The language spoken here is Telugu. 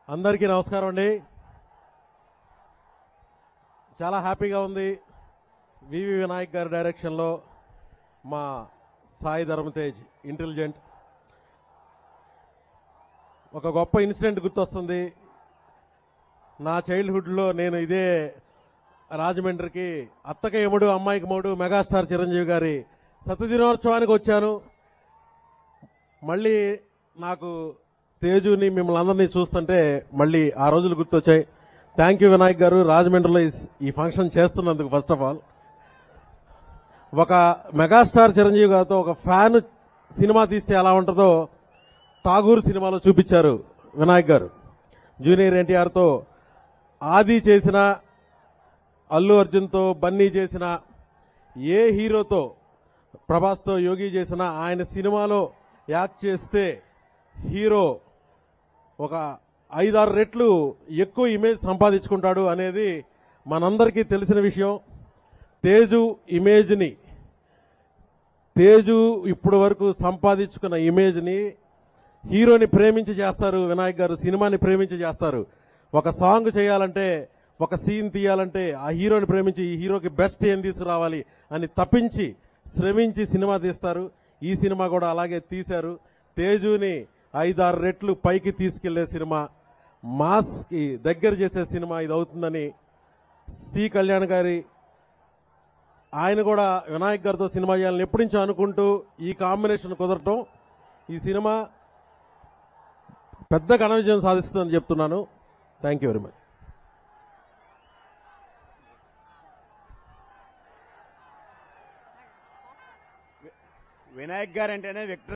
అందరికీ నమస్కారం అండి చాలా హ్యాపీగా ఉంది వివి వినాయక్ గారి డైరెక్షన్లో మా సాయి ధర్మతేజ్ ఇంటెలిజెంట్ ఒక గొప్ప ఇన్సిడెంట్ గుర్తొస్తుంది నా చైల్డ్హుడ్లో నేను ఇదే రాజమండ్రికి అత్తక ఎముడు అమ్మాయికి మూడు మెగాస్టార్ చిరంజీవి గారి శతదినోత్సవానికి వచ్చాను మళ్ళీ నాకు తేజుని మిమ్మల్ని అందరినీ చూస్తుంటే మళ్ళీ ఆ రోజులు గుర్తొచ్చాయి థ్యాంక్ యూ వినాయక్ గారు రాజమండ్రిలో ఈ- ఈ ఫంక్షన్ చేస్తున్నందుకు ఫస్ట్ ఆఫ్ ఆల్ ఒక మెగాస్టార్ చిరంజీవి గారితో ఒక ఫ్యాన్ సినిమా తీస్తే ఎలా ఉంటుందో ఠాగూర్ సినిమాలో చూపించారు వినాయక్ గారు జూనియర్ ఎన్టీఆర్తో ఆది చేసిన అల్లు అర్జున్తో బన్నీ చేసిన ఏ హీరోతో ప్రభాస్తో యోగి చేసిన ఆయన సినిమాలో యాక్ట్ చేస్తే హీరో ఒక ఐదారు రెట్లు ఎక్కువ ఇమేజ్ సంపాదించుకుంటాడు అనేది మనందరికీ తెలిసిన విషయం తేజు ఇమేజ్ని తేజు ఇప్పటి వరకు సంపాదించుకున్న ఇమేజ్ని హీరోని ప్రేమించి చేస్తారు వినాయక్ గారు సినిమాని ప్రేమించి చేస్తారు ఒక సాంగ్ చేయాలంటే ఒక సీన్ తీయాలంటే ఆ హీరోని ప్రేమించి ఈ హీరోకి బెస్ట్ ఏం తీసుకురావాలి అని తప్పించి శ్రమించి సినిమా తీస్తారు ఈ సినిమా కూడా అలాగే తీశారు తేజుని ఐదారు రెట్లు పైకి తీసుకెళ్లే సినిమా మాస్కి దగ్గర చేసే సినిమా ఇది అవుతుందని సి కళ్యాణ్ గారి ఆయన కూడా వినాయక్ గారితో సినిమా చేయాలని ఎప్పటి నుంచో అనుకుంటూ ఈ కాంబినేషన్ కుదరటం ఈ సినిమా పెద్ద ఘన విజయం సాధిస్తుందని చెప్తున్నాను thank you very much Vinayak garu అంటేనే విక్టర్